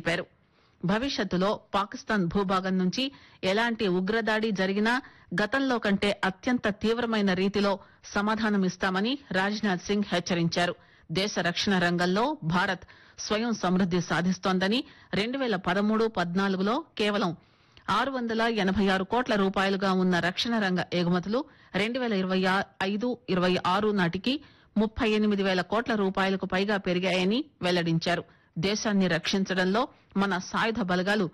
తెలిపారు భవిష్యత్తులో పాకిస్తాన్ భూభాగం నుంచి ఎలాంటి ఉగ్రదాడి జరిగినా గతంలో కంటే అత్యంత తీవ్రమైన రీతిలో సమాధానమిస్తామని రాజ్నాథ్ సింగ్ హెచ్చరించారు దేశ రక్షణ రంగంలో భారత్ స్వయం సమృద్ది సాధిస్తోందని రెండు పేల పదమూడు పద్నాలుగులో కేవలం ఆరు వందల ఎనబై ఆరు కోట్ల రూపాయలుగా ఉన్న రక్షణ రంగ ఎగుమతులు రెండు పేల ఇరవై ఐదు ఇరవై ఆరు నాటికి ముప్పై ఎనిమిది పేల కోట్ల రూపాయలకు పైగా పెరిగాయని వెల్లడించారు దేశాన్ని రక్షించడంలో మన సాయుధ బలగాలు